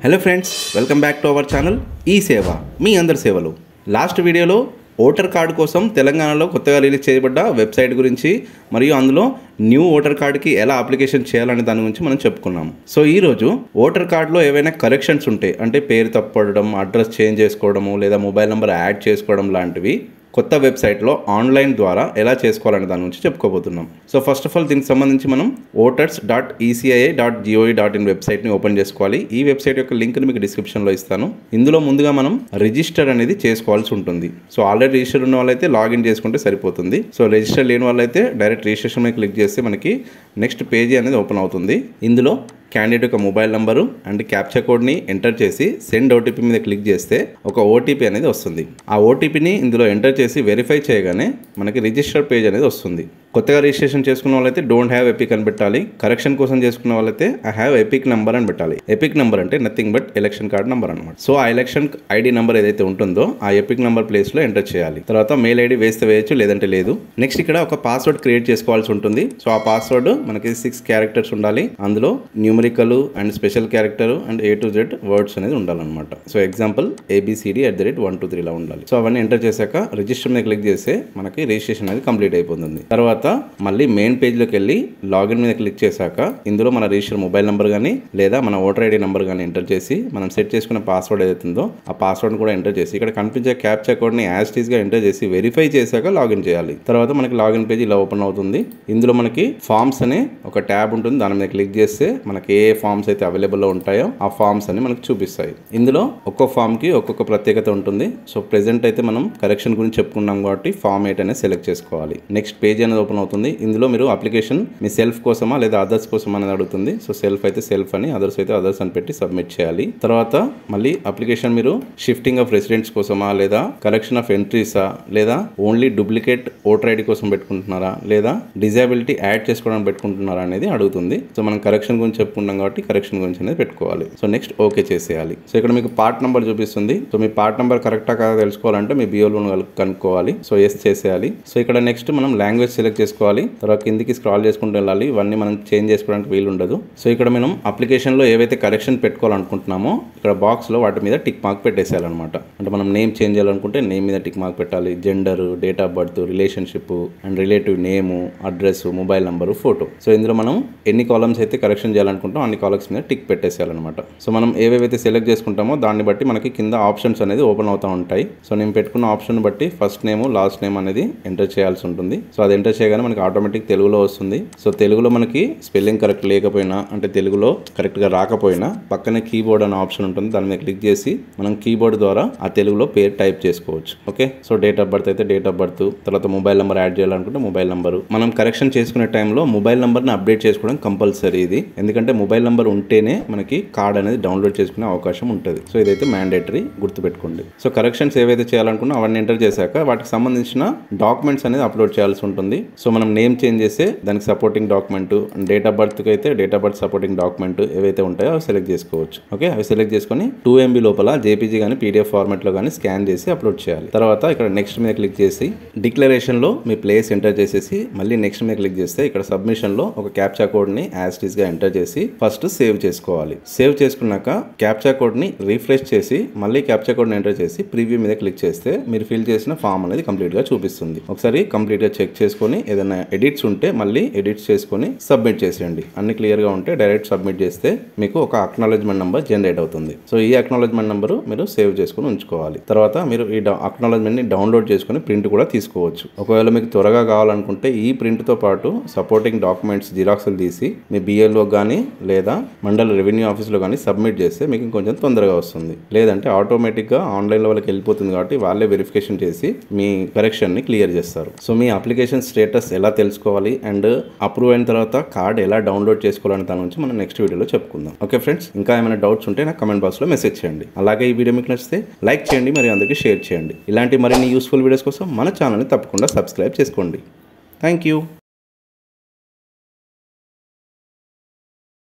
hello friends welcome back to our channel ఈ సేవ మీ అందరి సేవలు లాస్ట్ వీడియోలో ఓటర్ కార్డు కోసం తెలంగాణలో కొత్తగా రిలీజ్ చేయబడ్డ వెబ్సైట్ గురించి మరియు అందులో న్యూ ఓటర్ కార్డుకి ఎలా అప్లికేషన్ చేయాలనే దాని గురించి మనం చెప్పుకున్నాం సో ఈరోజు ఓటర్ కార్డులో ఏవైనా కరెక్షన్స్ ఉంటే అంటే పేరు తప్పడడం అడ్రస్ చేంజ్ చేసుకోవడము లేదా మొబైల్ నెంబర్ యాడ్ చేసుకోవడం లాంటివి కొత్త వెబ్సైట్లో ఆన్లైన్ ద్వారా ఎలా చేసుకోవాలనే దాని గురించి చెప్పుకోబోతున్నాం సో ఫస్ట్ ఆఫ్ ఆల్ దీనికి సంబంధించి మనం voters dot ECI dot GOV dot in వెబ్సైట్ని ఓపెన్ చేసుకోవాలి ఈ వెబ్సైట్ యొక్క లింక్ని మీకు డిస్క్రిప్షన్లో ఇస్తాను ఇందులో ముందుగా మనం రిజిస్టర్ అనేది చేసుకోవాల్సి ఉంటుంది సో ఆల్రెడీ రిజిస్టర్ ఉన్న వాళ్ళైతే లాగిన్ చేసుకుంటే సరిపోతుంది సో రిజిస్టర్ లేని వాళ్ళైతే డైరెక్ట్ రిజిస్ట్రేషన్ మీద క్లిక్ చేస్తే మనకి నెక్స్ట్ పేజీ అనేది ఓపెన్ అవుతుంది ఇందులో క్యాండిడేట్ యొక్క మొబైల్ నంబరు అండ్ క్యాప్చా కోడ్ని ఎంటర్ చేసి సెండ్ ఓటీపీ మీద క్లిక్ చేస్తే ఒక ఓటీపీ అనేది వస్తుంది ఆ ఓటీపీని ఇందులో ఎంటర్ చేసి వెరిఫై చేయగానే మనకి రిజిస్టర్ పేజ్ అనేది వస్తుంది కొత్తగా రిజిస్ట్రేషన్ చేసుకున్న వాళ్ళైతే డోంట్ హ్యావ్ ఎపిక్ అని పెట్టాలి కరెక్షన్ కోసం చేసుకున్న వాళ్ళైతే ఐ హ్యావ్ ఎపిక్ నెంబర్ అని పెట్టాలి ఎపిక్ నెంబర్ అంటే nothing but election card number అనమాట సో ఆ ఎలక్షన్ ఐడి నెంబర్ ఏదైతే ఉంటుందో ఆ ఎపిక్ నెంబర్ ప్లేస్ లో ఎంటర్ చేయాలి తర్వాత మెయిల్ ఐడి వేస్తే వేయచ్చు లేదంటే లేదు నెక్స్ట్ ఇక్కడ ఒక పాస్వర్డ్ క్రియేట్ చేసుకోవాల్సి ఉంటుంది సో ఆ పాస్వర్డ్ మనకి సిక్స్ క్యారెక్టర్స్ ఉండాలి అందులో numerical and special character and A to Z words అనేది ఉండాలన్నమాట so example ABCD at the rate one two త్రీలా ఉండాలి సో అవన్నీ ఎంటర్ చేశాక రిజిస్టర్ మీద క్లిక్ చేస్తే మనకి రిజిస్ట్రేషన్ అనేది కంప్లీట్ అయిపోతుంది తర్వాత మళ్ళీ మెయిన్ పేజ్లోకి వెళ్ళి లాగిన్ మీద క్లిక్ చేశాక ఇందులో మన రిజిస్టర్ మొబైల్ నెంబర్ కానీ లేదా మన ఓటర్ ఐడి నెంబర్ కానీ ఎంటర్ చేసి మనం సెట్ చేసుకున్న పాస్వర్డ్ ఏదైతే ఉందో ఆ పాస్వర్డ్ కూడా ఎంటర్ చేసి ఇక్కడ కనిపించే క్యాప్చా కోడ్ని యాజ్ టీస్గా ఎంటర్ చేసి వెరిఫై చేశాక లాగిన్ చేయాలి తర్వాత మనకి లాగిన్ పేజ్ ఇలా ఓపెన్ అవుతుంది ఇందులో మనకి ఫామ్స్ అనే ఒక ట్యాబ్ ఉంటుంది దాని మీద క్లిక్ చేస్తే మనకి ఏ ఫామ్స్ అయితే అవైలబుల్లో ఉంటాయో ఆ ఫామ్స్ అని మనకు చూపిస్తాయి ఇందులో ఒక్కో ఫామ్కి ఒక్కొక్క ప్రత్యేకత ఉంటుంది సో ప్రెసెంట్ అయితే మనం కరెక్షన్ గురించి చెప్పుకున్నాం కాబట్టి ఫామ్ ఎయిట్ అనేది సెలెక్ట్ చేసుకోవాలి నెక్స్ట్ పేజ్ అనేది ఓపెన్ అవుతుంది ఇందులో మీరు అప్లికేషన్ మీ సెల్ఫ్ కోసమా లేదా అదర్స్ కోసం అనేది అడుగుతుంది సో సెల్ఫ్ అయితే సెల్ఫ్ అని అదర్స్ అయితే అదర్స్ అని పెట్టి సబ్మిట్ చేయాలి తర్వాత మళ్ళీ అప్లికేషన్ మీరు షిఫ్టింగ్ ఆఫ్ రెసిడెంట్స్ కోసమా లేదా కరెక్షన్ ఆఫ్ ఎంట్రీసా లేదా ఓన్లీ డూప్లికేట్ ఓటర్ ఐడి కోసం పెట్టుకుంటున్నారా లేదా డిజాబిలిటీ యాడ్ చేసుకోవడానికి పెట్టుకుంటున్నారా అనేది అడుగుతుంది సో మనం కరెక్షన్ గురించి చెప్పుకుంటాం కాబట్టి కరెక్షన్ గురించి అనేది పెట్టుకోవాలి సో నెక్స్ట్ ఓకే చేసేయాలి సో ఇక్కడ మీకు పార్ట్ నెంబర్ చూపిస్తుంది సో మీ పార్ట్ నెంబర్ కరెక్టా కాదా తెలుసుకోవాలంటే మీ బియోలో కనుక్కోవాలి సో ఎస్ చేసేయాలి సో ఇక్కడ నెక్స్ట్ మనం లాంగ్వేజ్ సెలెక్ట్ చేసుకోవాలి తర్వాత కిందికి స్క్రాల్ చేసుకుంటూ వెళ్ళాలి ఇవన్నీ మనం చేంజ్ చేసుకోవడానికి వీలు ఉండదు సో ఇక్కడ మనం అప్లికేషన్లో ఏవైతే కరెక్షన్ పెట్టుకోవాలనుకుంటున్నామో ఇక్కడ బాక్స్లో వాటి మీద టిక్ మార్క్ పెట్టేసేయాలన్నమాట అంటే మనం నేమ్ చేంజ్ చేయాలనుకుంటే నేమ్ మీద టిక్ మార్క్ పెట్టాలి gender date of birth relationship and relative name address mobile number photo so ఇందులో మనం ఎన్ని కాలమ్స్ అయితే కరెక్షన్ చేయాలనుకుంటాం అన్ని కాలమ్స్ మీద టిక్ పెట్టేసేయాలన్నమాట సో మనం ఏవేవైతే సెలెక్ట్ చేసుకుంటామో దాన్ని బట్టి మనకి కింద ఆప్షన్స్ అనేది ఓపెన్ అవుతూ ఉంటాయి సో నేను పెట్టుకున్న ఆప్షన్ బట్టి ఫస్ట్ నేమ్ లాస్ట్ నేమ్ అనేది ఎంటర్ చేయాల్సి ఉంటుంది సో అది ఎంటర్ చేయగానే మనకి ఆటోమేటిక్ తెలుగులో వస్తుంది సో తెలుగులో మనకి స్పెల్లింగ్ కరెక్ట్ లేకపోయినా అంటే తెలుగులో కరెక్ట్గా రాకపోయినా పక్కనే కీబోర్డ్ అనే ఆప్షన్ ఉంటుంది దాని మీద క్లిక్ చేసి మనం కీబోర్డ్ ద్వారా ఆ తెలుగులో పేరు టైప్ చేసుకోవచ్చు okay so date of birth అయితే డేట్ ఆఫ్ బర్త్ తర్వాత మొబైల్ నెంబర్ యాడ్ చేయాలనుకుంటే మొబైల్ నెంబర్ మనం కరెక్షన్ చేసుకునే టైంలో మొబైల్ నెంబర్ని అప్డేట్ చేసుకోవడం కంపల్సరీ ఇది ఎందుకంటే మొబైల్ నెంబర్ ఉంటేనే మనకి కార్డ్ అనేది డౌన్లోడ్ చేసుకునే అవకాశం ఉంటుంది సో ఇదైతే మ్యాండేటరీ గుర్తుపెట్టుకోండి సో కరెక్షన్స్ ఏవైతే చేయాలనుకున్నా అవన్నీ ఎంటర్ చేశాక వాటికి సంబంధించిన డాక్యుమెంట్స్ అనేది అప్లోడ్ చేయాల్సి ఉంటుంది సో మనం నేమ్ చేంజ్ చేస్తే దానికి సపోర్టింగ్ డాక్యుమెంట్ డేట్ ఆఫ్ బర్త్కి అయితే date of birth supporting document ఏవైతే ఉంటాయో అవి సెలెక్ట్ చేసుకోవచ్చు ఓకే అవి సెలెక్ట్ చేసుకొని టూ ఎంబీ లోపల జేపీజీ కానీ పీడిఎఫ్ ఫార్మాట్లో కానీ స్కాన్ చేసి అప్లోడ్ చేయాలి తర్వాత ఇక్కడ నెక్స్ట్ మీద క్లిక్ చేసి డిక్లరేషన్లో మీ ప్లేస్ ఎంటర్ చేసేసి మళ్ళీ నెక్స్ట్ మీద క్లిక్ చేస్తే ఇక్కడ సబ్మిషన్లో ఒక క్యాప్చా కోడ్ని యాజ్ గా ఎంటర్ చేసి ఫస్ట్ సేవ్ చేసుకోవాలి సేవ్ చేసుకున్నాక క్యాప్చా కోడ్ని రీఫ్రెష్ చేసి మళ్ళీ క్యాప్చా కోడ్ని ఎంటర్ చేసి ప్రివ్యూ మీద క్లిక్ చేస్తే మీరు ఫిల్ చేసిన ఫామ్ అనేది కంప్లీట్గా చూపిస్తుంది ఒకసారి కంప్లీట్గా చెక్ చేసుకొని ఏదైనా ఎడిట్స్ ఉంటే మళ్ళీ ఎడిట్స్ చేసుకొని సబ్మిట్ చేసేయండి అన్ని క్లియర్గా ఉంటే డైరెక్ట్ సబ్మిట్ చేస్తే మీకు ఒక అక్నాలజ్మెంట్ నెంబర్ జనరేట్ అవుతుంది సో ఈ అక్నాలజ్మెంట్ నెంబర్ మీరు సేవ్ చేసుకొని ఉంచుకోవాలి తర్వాత మీరు ఈ అక్నాలజ్మెంట్ని డౌన్లోడ్ చేసుకొని ప్రింట్ కూడా తీసుకోవచ్చు ఒకవేళ మీకు త్వరగా కావాలనుకుంటే ఈ ప్రింట్తో పాటు సపోర్టింగ్ డాక్యుమెంట్స్ జిరాక్స్లు తీసి మీ బిఎల్ఓ కానీ లేదా మండల రెవెన్యూ ఆఫీస్లో కానీ సబ్మిట్ చేస్తే మీకు ఇంకొంచెం తొందరగా వస్తుంది లేదంటే ఆటోమేటిక్గా ఆన్లైన్లో వాళ్ళకి వెళ్ళిపోతుంది కాబట్టి వాళ్ళే వెరిఫికేషన్ చేసి మీ కరెక్షన్ని క్లియర్ చేస్తారు సో మీ అప్లికేషన్ స్టేటస్ ఎలా తెలుసుకోవాలి అండ్ అప్రూవ్ అయిన తర్వాత కార్డ్ ఎలా డౌన్లోడ్ చేసుకోవాలని దాని గురించి మనం నెక్స్ట్ వీడియోలో చెప్పుకుందాం ఓకే ఫ్రెండ్స్ ఇంకా ఏమైనా డౌట్స్ ఉంటే నాకు కమెంట్ బాక్స్లో మెసేజ్ చేయండి అలాగే ఈ వీడియో మీకు నచ్చితే లైక్ చేయండి మరియు అందరికీ షేర్ చేయండి ఇలాంటి మరిన్ని యూస్ఫుల్ వీడియోస్ కోసం మన ఛానల్ని తప్పకుండా సబ్స్క్రైబ్ చేసుకోండి థ్యాంక్ యూ